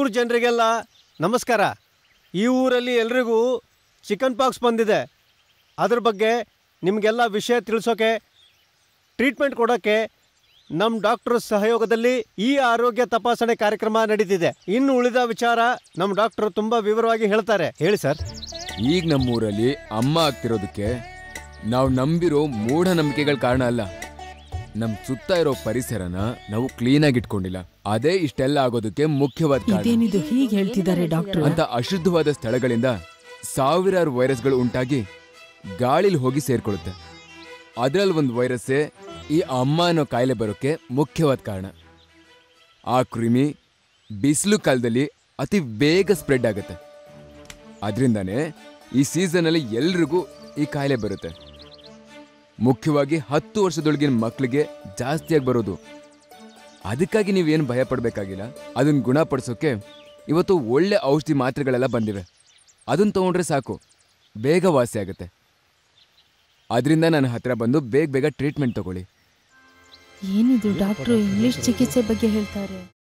ಊರ್ ಜನರಿಗೆಲ್ಲ ನಮಸ್ಕಾರ ಈ ಊರಲ್ಲಿ ಎಲ್ರಿಗೂ ಚಿಕನ್ ಪಾಕ್ಸ್ ಬಂದಿದೆ ಅದ್ರ ಬಗ್ಗೆ ನಿಮಗೆಲ್ಲ ವಿಷಯ ತಿಳಿಸೋಕೆ ಟ್ರೀಟ್ಮೆಂಟ್ ಕೊಡೋಕ್ಕೆ ನಮ್ಮ ಡಾಕ್ಟರ್ ಸಹಯೋಗದಲ್ಲಿ ಈ ಆರೋಗ್ಯ ತಪಾಸಣೆ ಕಾರ್ಯಕ್ರಮ ನಡೀತಿದೆ ಇನ್ನು ಉಳಿದ ವಿಚಾರ ನಮ್ಮ ಡಾಕ್ಟರ್ ತುಂಬಾ ವಿವರವಾಗಿ ಹೇಳ್ತಾರೆ ಹೇಳಿ ಸರ್ ಈಗ ನಮ್ಮೂರಲ್ಲಿ ಅಮ್ಮ ಆಗ್ತಿರೋದಕ್ಕೆ ನಾವು ನಂಬಿರೋ ಮೂಢನಂಬಿಕೆಗಳ ಕಾರಣ ಅಲ್ಲ ನಮ್ ಸುತ್ತ ಇರೋ ಪರಿಸರನ ನಾವು ಕ್ಲೀನಾಗಿ ಇಟ್ಕೊಂಡಿಲ್ಲ ಅದೇ ಇಷ್ಟೆಲ್ಲ ಆಗೋದಕ್ಕೆ ಮುಖ್ಯವಾದ ಕಾರಣ ಇದೇನಿದು ಹೀಗೆ ಹೇಳ್ತಿದ್ದಾರೆ ಡಾಕ್ಟರ್ ಅಂತ ಅಶುದ್ಧವಾದ ಸ್ಥಳಗಳಿಂದ ಸಾವಿರಾರು ವೈರಸ್ಗಳು ಉಂಟಾಗಿ ಗಾಳಿಲಿ ಹೋಗಿ ಸೇರ್ಕೊಳ್ಳುತ್ತೆ ಅದರಲ್ಲಿ ಒಂದು ವೈರಸ್ಸೇ ಈ ಅಮ್ಮ ಅನ್ನೋ ಕಾಯಿಲೆ ಬರೋಕ್ಕೆ ಮುಖ್ಯವಾದ ಕಾರಣ ಆ ಕ್ರಿಮಿ ಬಿಸಿಲು ಕಾಲದಲ್ಲಿ ಅತಿ ಬೇಗ ಸ್ಪ್ರೆಡ್ ಆಗುತ್ತೆ ಅದರಿಂದಾನೇ ಈ ಸೀಸನಲ್ಲಿ ಎಲ್ರಿಗೂ ಈ ಕಾಯಿಲೆ ಬರುತ್ತೆ ಮುಖ್ಯವಾಗಿ ಹತ್ತು ವರ್ಷದೊಳಗಿನ ಮಕ್ಕಳಿಗೆ ಜಾಸ್ತಿಯಾಗಿ ಬರೋದು ಅದಕ್ಕಾಗಿ ನೀವೇನು ಭಯ ಪಡಬೇಕಾಗಿಲ್ಲ ಅದನ್ನ ಗುಣಪಡಿಸೋಕೆ ಇವತ್ತು ಒಳ್ಳೆ ಔಷಧಿ ಮಾತ್ರೆಗಳೆಲ್ಲ ಬಂದಿವೆ ಅದನ್ನ ತಗೊಂಡ್ರೆ ಸಾಕು ಬೇಗ ವಾಸಿ ಆಗುತ್ತೆ ಅದರಿಂದ ನನ್ನ ಹತ್ರ ಬಂದು ಬೇಗ ಬೇಗ ಟ್ರೀಟ್ಮೆಂಟ್ ತಗೊಳ್ಳಿ ಏನಿದು ಡಾಕ್ಟ್ರು ಇಂಗ್ಲಿಷ್ ಚಿಕಿತ್ಸೆ ಬಗ್ಗೆ ಹೇಳ್ತಾರೆ